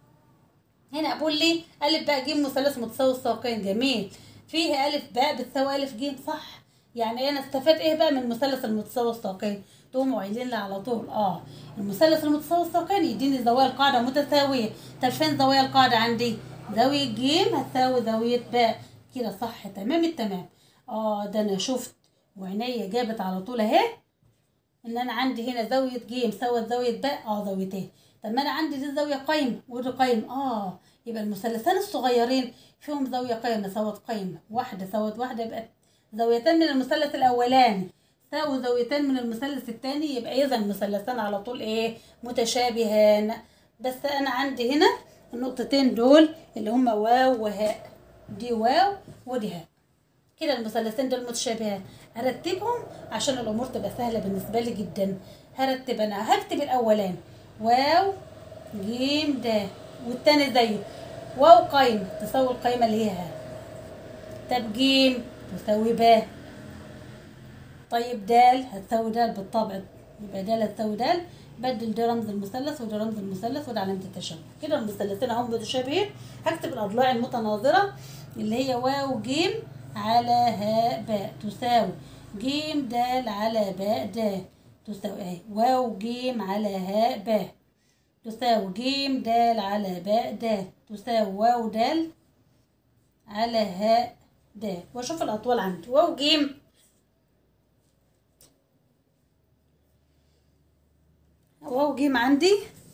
هنا بقول لي الف باء ج مثلث متساوي الساقين جميل فيه الف باء بتساوي الف ج صح يعني انا استفدت ايه بقى من المثلث المتساوي الساقين تقوموا قايلين لي على طول اه المثلث المتساوي الساقين يديني زوايا القاعده متساويه طب فين زوايا القاعده عندي زاويه ج هتساوي زاويه باء كده صح تمام التمام اه ده انا شفت وعينيا جابت على طول اهي ان انا عندي هنا زاويه ج سوت زاويه باء اه زاويتين طب ما انا عندي دي زاويه قايمه ودي قايمه اه يبقى المثلثين الصغيرين فيهم زاويه قايمه سوت قايمه واحده سوت واحده يبقى زاويتين من المثلث الاولاني ساوي زاويتين من المثلث الثاني يبقى اذا المثلثان على طول ايه متشابهان بس انا عندي هنا النقطتين دول اللي هما واو وهاء دي واو ودي هاء كده المثلثين دول متشابهان هرتبهم عشان الامور تبقى سهله بالنسبه لي جدا هرتب انا هكتب الاولاني واو جيم د والتاني زيه واو قايمه تساوي القايمه اللي هي ها طب جيم تساوي ب طيب دال هتساوي دال بالطبع يبقى دال هتساوي دال بدل ده رمز المثلث وده رمز المثلث وده علامة التشابه كده المثلثين اهم متشابهين هكتب الأضلاع المتناظرة اللي هي واو جيم على هاء باء تساوي جيم دال على باء د تساوي اهي واو جيم على هاء باء تساوي جيم دال على باء د تساوي واو دال على هاء د واشوف الأطوال عندي واو جيم واو جيم عندي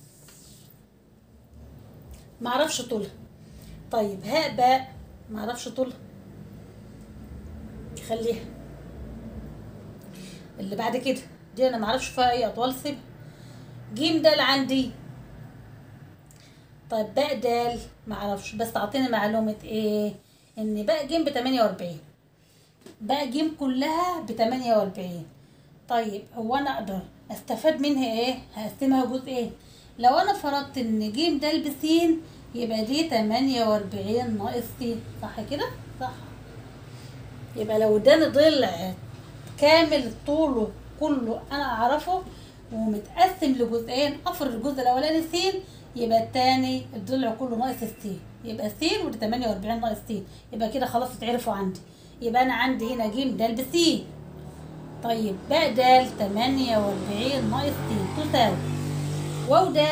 معرفش طولها طيب هاء باء معرفش طولها خليها اللي بعد كده دي انا معرفش فيها اي اطوال سيبها جيم دال عندي طيب باء دال معرفش بس اعطيني معلومة ايه ان باء جيم بتمانية واربعين باء جيم كلها بتمانية واربعين طيب هو انا اقدر استفاد منها ايه هقسمها جزئين لو انا فرضت ان جيم دال بسين يبقى دي تمانية واربعين ناقص سين صح كده صح يبقى لو اداني ضلع كامل طوله كله انا اعرفه ومتقسم لجزئين افرض الجزء الاولاني س يبقى التاني الضلع كله ناقص السين يبقى س ودي 48 ناقص س يبقى كده خلاص اتعرفوا عندي يبقى انا عندي هنا ج د بس طيب باء د 48 ناقص س تساوي واو د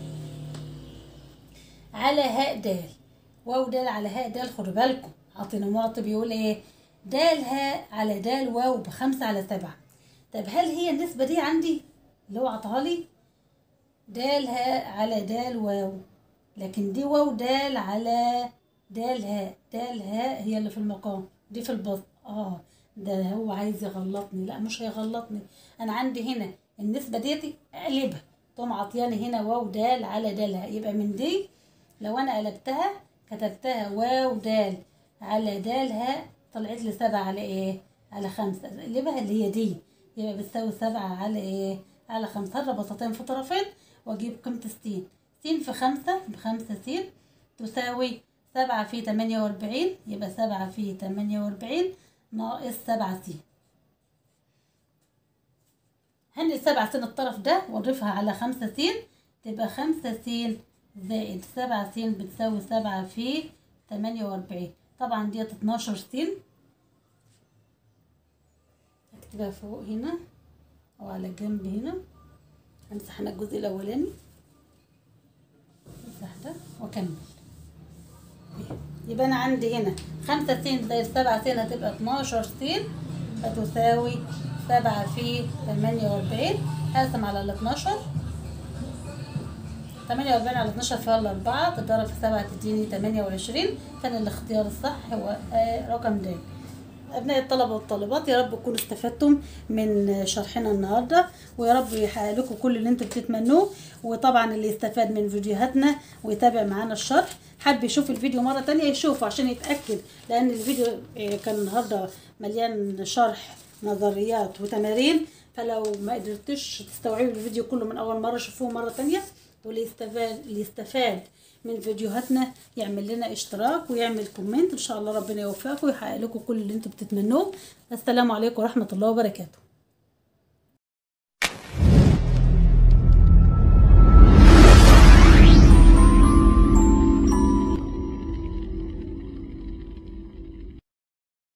على هاء د واو د على هاء د خدوا بالكم عاطينا معطي بيقول ايه د هاء على د واو بخمسة على سبعة طب هل هي النسبة دي عندي اللي هو عطاها لي د هاء على د واو لكن دي واو د على د هاء د هاء هي اللي في المقام دي في البسط اه ده هو عايز يغلطني لا مش هيغلطني انا عندي هنا النسبة ديتي اقلبها تقوم عطياني هنا واو د على د هاء يبقى من دي لو انا قلبتها كتبتها واو د على د هاء طلعت لي سبعة على ايه على خمسة اقلبها اللي هي دي يبقى بتساوي سبعة على ايه على خمسة هضرب وسطين في طرفين واجيب قيمة السين سين في خمسة بخمسة سين تساوي سبعة في تمانية واربعين يبقى سبعة في تمانية واربعين ناقص سبعة سين هنقل سبعة سين الطرف ده واضيفها على خمسة سين تبقى خمسة سين زائد سبعة سين بتساوي سبعة في تمانية واربعين طبعا ديت اتناشر سين اكتبها فوق هنا او على الجنب هنا امسح انا الجزء الاولاني امسح ده واكمل يبقى انا عندي هنا خمسة سين زائد سبعة سين هتبقى اتناشر سين فتساوي سبعة في تمانية واربعين هقسم على الاتناشر تمانية واربعين على اتناشر فيها الأربعة تضرب في سبعة تديني تمانية وعشرين كان الاختيار الصح هو آه رقم د أبناء الطلبة والطالبات يا رب تكونوا استفدتم من شرحنا النهاردة ويا رب يحقق لكم كل اللي انتم بتتمنوه وطبعا اللي يستفاد من فيديوهاتنا ويتابع معانا الشرح حب يشوف الفيديو مرة تانية يشوفه عشان يتأكد لأن الفيديو كان النهاردة مليان شرح نظريات وتمارين فلو ما قدرتش تستوعبوا الفيديو كله من أول مرة شوفوه مرة تانية واللي يستفاد اللي يستفاد من فيديوهاتنا يعمل لنا اشتراك ويعمل كومنت ان شاء الله ربنا يوفقكم ويحقق لكم كل اللي انتم بتتمنوه السلام عليكم ورحمه الله وبركاته